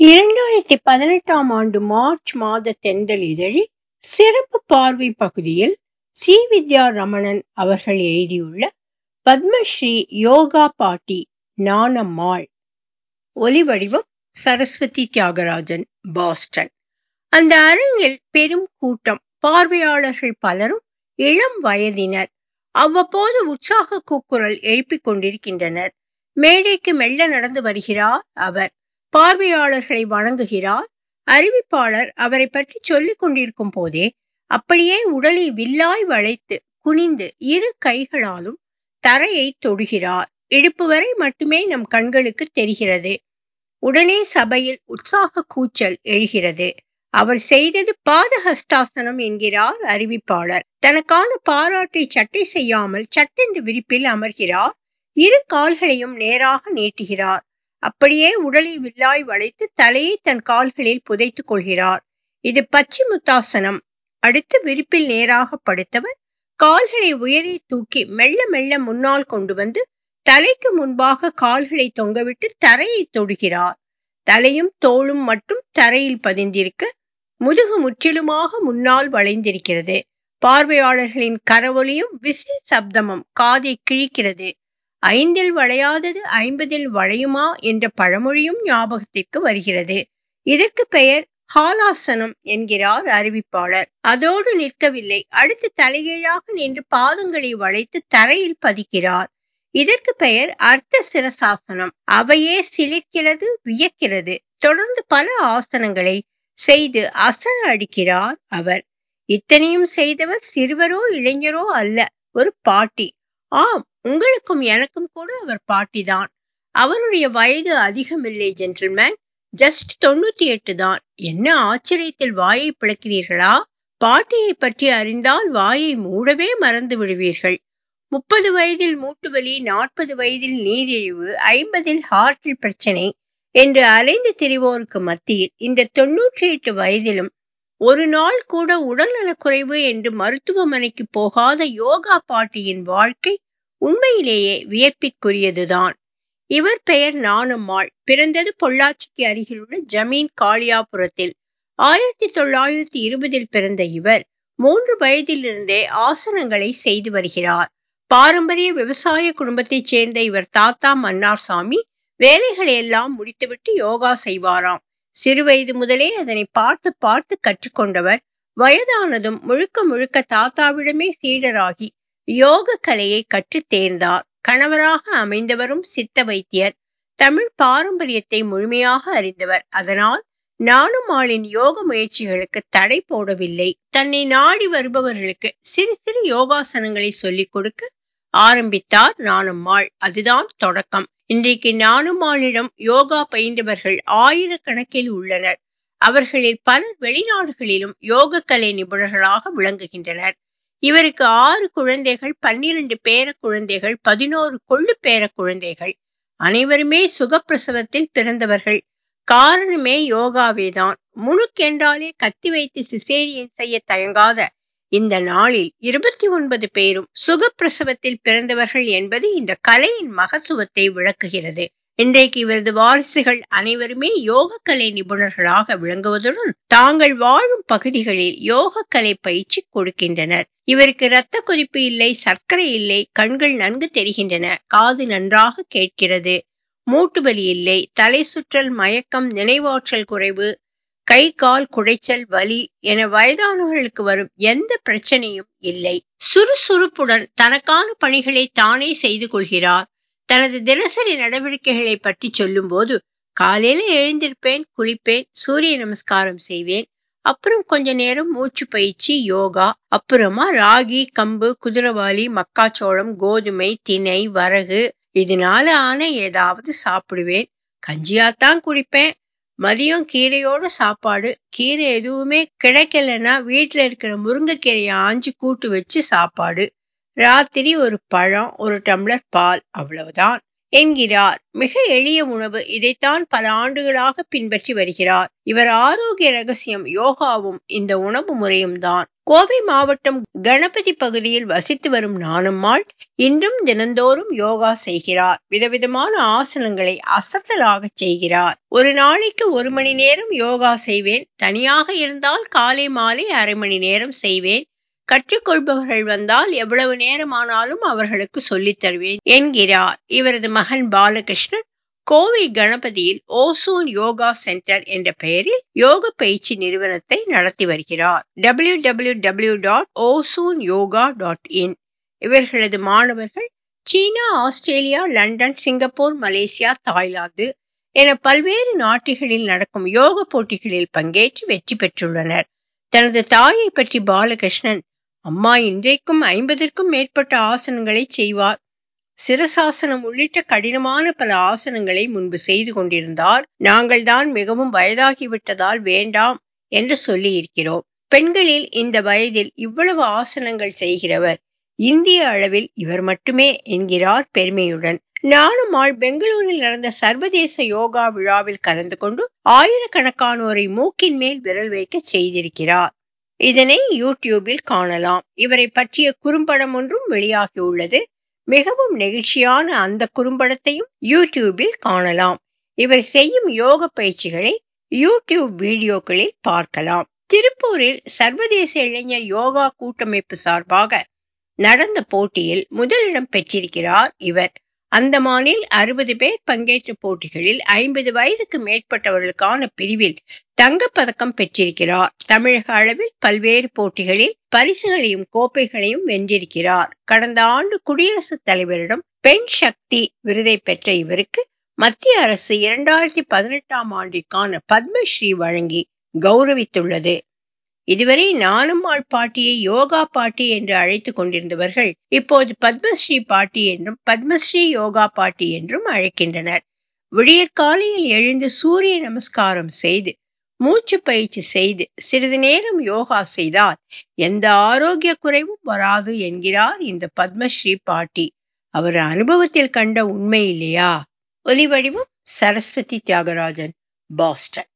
இரண்டாயிரத்தி பதினெட்டாம் ஆண்டு மார்ச் மாத தென்றல் இதழில் சிறப்பு பார்வை பகுதியில் சி வித்யா ரமணன் அவர்கள் எழுதியுள்ள பத்மஸ்ரீ யோகா பாட்டி ஞானம்மாள் ஒலிவடிவம் சரஸ்வதி தியாகராஜன் பாஸ்டன் அந்த அரங்கில் பெரும் கூட்டம் பார்வையாளர்கள் பலரும் இளம் வயதினர் அவ்வப்போது உற்சாக கூக்குரல் எழுப்பிக் கொண்டிருக்கின்றனர் மேடைக்கு மெல்ல நடந்து வருகிறார் அவர் பார்வையாளர்களை வணங்குகிறார் அறிவிப்பாளர் அவரை பற்றி சொல்லிக் கொண்டிருக்கும் போதே அப்படியே உடலை வில்லாய் வளைத்து குனிந்து இரு கைகளாலும் தரையை தொடுகிறார் இடுப்பு வரை மட்டுமே நம் கண்களுக்கு தெரிகிறது உடனே சபையில் உற்சாக கூச்சல் எழுகிறது அவர் செய்தது பாதஹஸ்தாசனம் என்கிறார் அறிவிப்பாளர் தனக்கான பாராட்டை சட்டை செய்யாமல் சட்டென்று விரிப்பில் அமர்கிறார் இரு கால்களையும் நேராக நீட்டுகிறார் அப்படியே உடலை வில்லாய் வளைத்து தலையை தன் கால்களில் புதைத்துக் கொள்கிறார் இது பச்சிமுத்தாசனம் அடுத்து விரிப்பில் நேராக படுத்தவர் கால்களை உயரே தூக்கி மெல்ல மெல்ல முன்னால் கொண்டு வந்து தலைக்கு முன்பாக கால்களை தொங்கவிட்டு தரையை தொடுகிறார் தலையும் தோளும் மட்டும் தரையில் பதிந்திருக்க முதுகு முற்றிலுமாக முன்னால் வளைந்திருக்கிறது பார்வையாளர்களின் கரவொலியும் விசில் சப்தமும் காதை கிழிக்கிறது ஐந்தில் வளையாதது ஐம்பதில் வளையுமா என்ற பழமொழியும் ஞாபகத்திற்கு வருகிறது இதற்கு பெயர் ஹாலாசனம் என்கிறார் அறிவிப்பாளர் அதோடு நிற்கவில்லை அடுத்து தலைகீழாக நின்று பாதங்களை வளைத்து தரையில் பதிக்கிறார் இதற்கு பெயர் அர்த்த சிரசாசனம் அவையே சிலிர்க்கிறது வியக்கிறது தொடர்ந்து பல ஆசனங்களை செய்து அசர அடிக்கிறார் அவர் இத்தனையும் செய்தவர் சிறுவரோ இளைஞரோ அல்ல ஒரு பாட்டி ஆம் உங்களுக்கும் எனக்கும் கூட அவர் பாட்டிதான் அவருடைய வயது அதிகமில்லை ஜென்டில்மேன் ஜஸ்ட் தொண்ணூத்தி எட்டு தான் என்ன ஆச்சரியத்தில் வாயை பிளக்கிறீர்களா பாட்டியை பற்றி அறிந்தால் வாயை மூடவே மறந்து விடுவீர்கள் முப்பது வயதில் மூட்டுவலி நாற்பது வயதில் நீரிழிவு ஐம்பதில் ஹார்ட்டில் பிரச்சனை என்று அலைந்து திரிவோருக்கு மத்தியில் இந்த தொன்னூற்றி எட்டு வயதிலும் ஒரு நாள் கூட உடல்நலக்குறைவு என்று மருத்துவமனைக்கு போகாத யோகா பாட்டியின் வாழ்க்கை உண்மையிலேயே வியப்பிற்குரியதுதான் இவர் பெயர் நானம்மாள் பிறந்தது பொள்ளாச்சிக்கு அருகிலுள்ள ஜமீன் காளியாபுரத்தில் ஆயிரத்தி தொள்ளாயிரத்தி இருபதில் பிறந்த இவர் மூன்று வயதிலிருந்தே ஆசனங்களை செய்து வருகிறார் பாரம்பரிய விவசாய குடும்பத்தைச் சேர்ந்த இவர் தாத்தா மன்னார்சாமி வேலைகளை எல்லாம் முடித்துவிட்டு யோகா செய்வாராம் சிறுவயது முதலே அதனை பார்த்து பார்த்து கற்றுக்கொண்டவர் வயதானதும் முழுக்க முழுக்க தாத்தாவிடமே சீடராகி யோக கலையை கற்று தேர்ந்தார் கணவராக அமைந்தவரும் சித்த வைத்தியர் தமிழ் பாரம்பரியத்தை முழுமையாக அறிந்தவர் அதனால் நானுமாளின் யோக முயற்சிகளுக்கு தடை போடவில்லை தன்னை நாடி வருபவர்களுக்கு சிறு சிறு யோகாசனங்களை சொல்லிக் கொடுக்க ஆரம்பித்தார் நானும்மாள் அதுதான் தொடக்கம் இன்றைக்கு நானுமாளிடம் யோகா பயின்றவர்கள் ஆயிரக்கணக்கில் உள்ளனர் அவர்களில் பலர் வெளிநாடுகளிலும் யோக கலை நிபுணர்களாக விளங்குகின்றனர் இவருக்கு ஆறு குழந்தைகள் பன்னிரண்டு பேர குழந்தைகள் பதினோரு கொள்ளு பேர குழந்தைகள் அனைவருமே சுகப்பிரசவத்தில் பிறந்தவர்கள் காரணமே யோகாவேதான் முழுக்கென்றாலே கத்தி வைத்து சிசேரியன் செய்ய தயங்காத இந்த நாளில் இருபத்தி ஒன்பது பேரும் சுகப்பிரசவத்தில் பிறந்தவர்கள் என்பது இந்த கலையின் மகத்துவத்தை விளக்குகிறது இன்றைக்கு இவரது வாரிசுகள் அனைவருமே யோக கலை நிபுணர்களாக விளங்குவதுடன் தாங்கள் வாழும் பகுதிகளில் யோக கலை பயிற்சி கொடுக்கின்றனர் இவருக்கு இரத்த கொதிப்பு இல்லை சர்க்கரை இல்லை கண்கள் நன்கு தெரிகின்றன காது நன்றாக கேட்கிறது மூட்டுவலி இல்லை தலை சுற்றல் மயக்கம் நினைவாற்றல் குறைவு கை கால் குடைச்சல் வலி என வயதானவர்களுக்கு வரும் எந்த பிரச்சனையும் இல்லை சுறுசுறுப்புடன் தனக்கான பணிகளை தானே செய்து கொள்கிறார் தனது தினசரி நடவடிக்கைகளை பற்றி சொல்லும் போது காலையில எழுந்திருப்பேன் குளிப்பேன் சூரிய நமஸ்காரம் செய்வேன் அப்புறம் கொஞ்ச நேரம் மூச்சு பயிற்சி யோகா அப்புறமா ராகி கம்பு குதிரவாளி மக்காச்சோளம் கோதுமை திணை வரகு இதனால ஆன ஏதாவது சாப்பிடுவேன் கஞ்சியாத்தான் குடிப்பேன் மதியம் கீரையோட சாப்பாடு கீரை எதுவுமே கிடைக்கலன்னா வீட்டுல இருக்கிற முருங்கைக்கீரையை ஆஞ்சு கூட்டு வச்சு சாப்பாடு ராத்திரி ஒரு பழம் ஒரு டம்ளர் பால் அவ்வளவுதான் என்கிறார் மிக எளிய உணவு இதைத்தான் பல ஆண்டுகளாக பின்பற்றி வருகிறார் இவர் ஆரோக்கிய ரகசியம் யோகாவும் இந்த உணவு முறையும் தான் கோவை மாவட்டம் கணபதி பகுதியில் வசித்து வரும் நானம்மாள் இன்றும் தினந்தோறும் யோகா செய்கிறார் விதவிதமான ஆசனங்களை அசத்தலாக செய்கிறார் ஒரு நாளைக்கு ஒரு மணி நேரம் யோகா செய்வேன் தனியாக இருந்தால் காலை மாலை அரை மணி நேரம் செய்வேன் கற்றுக்கொள்பவர்கள் வந்தால் எவ்வளவு நேரமானாலும் அவர்களுக்கு சொல்லித் தருவேன் என்கிறார் இவரது மகன் பாலகிருஷ்ணன் கோவை கணபதியில் ஓசோன் யோகா சென்டர் என்ற பெயரில் யோக பயிற்சி நிறுவனத்தை நடத்தி வருகிறார் W W W dot ozone yoga dot in இவர்களது மாணவர்கள் சீனா Australia London Singapore Malaysia Thailand என பல்வேறு நாட்டுகளில் நடக்கும் யோக போட்டிகளில் பங்கேற்று வெற்றி பெற்றுள்ளனர் தனது தாயை பற்றி பாலகிருஷ்ணன் அம்மா இன்றைக்கும் ஐம்பதற்கும் மேற்பட்ட ஆசனங்களை செய்வார் சிரசாசனம் உள்ளிட்ட கடினமான பல ஆசனங்களை முன்பு செய்து கொண்டிருந்தார் நாங்கள் தான் மிகவும் வயதாகிவிட்டதால் வேண்டாம் என்று சொல்லி இருக்கிறோம் பெண்களில் இந்த வயதில் இவ்வளவு ஆசனங்கள் செய்கிறவர் இந்திய அளவில் இவர் மட்டுமே என்கிறார் பெருமையுடன் நானுமாள் பெங்களூரில் நடந்த சர்வதேச யோகா விழாவில் கலந்து கொண்டு ஆயிரக்கணக்கானோரை மூக்கின் மேல் விரல் வைக்க செய்திருக்கிறார் இதனை யூடியூபில் காணலாம் இவரை பற்றிய குறும்படம் ஒன்றும் வெளியாகியுள்ளது மிகவும் நெகிழ்ச்சியான அந்த குறும்படத்தையும் யூடியூபில் காணலாம் இவர் செய்யும் யோக பயிற்சிகளை யூடியூப் வீடியோக்களில் பார்க்கலாம் திருப்பூரில் சர்வதேச இளைஞர் யோகா கூட்டமைப்பு சார்பாக நடந்த போட்டியில் முதலிடம் பெற்றிருக்கிறார் இவர் அந்தமானில் அறுபது பேர் பங்கேற்ற போட்டிகளில் ஐம்பது வயதுக்கு மேற்பட்டவர்களுக்கான பிரிவில் தங்கப்பதக்கம் பெற்றிருக்கிறார் தமிழக அளவில் பல்வேறு போட்டிகளில் பரிசுகளையும் கோப்பைகளையும் வென்றிருக்கிறார் கடந்த ஆண்டு குடியரசுத் தலைவரிடம் பெண் சக்தி விருதை பெற்ற இவருக்கு மத்திய அரசு இரண்டாயிரத்தி பதினெட்டாம் ஆண்டிற்கான பத்மஸ்ரீ வழங்கி கௌரவித்துள்ளது இதுவரை நானம்மாள் பாட்டியை யோகா பாட்டி என்று அழைத்துக் கொண்டிருந்தவர்கள் இப்போது பத்மஸ்ரீ பாட்டி என்றும் பத்மஸ்ரீ யோகா பாட்டி என்றும் அழைக்கின்றனர் விடியற்காலையில் எழுந்து சூரிய நமஸ்காரம் செய்து மூச்சு பயிற்சி செய்து சிறிது நேரம் யோகா செய்தால் எந்த ஆரோக்கிய குறைவும் வராது என்கிறார் இந்த பத்மஸ்ரீ பாட்டி அவர் அனுபவத்தில் கண்ட உண்மை இல்லையா ஒலி வடிவம் சரஸ்வதி தியாகராஜன் பாஸ்டன்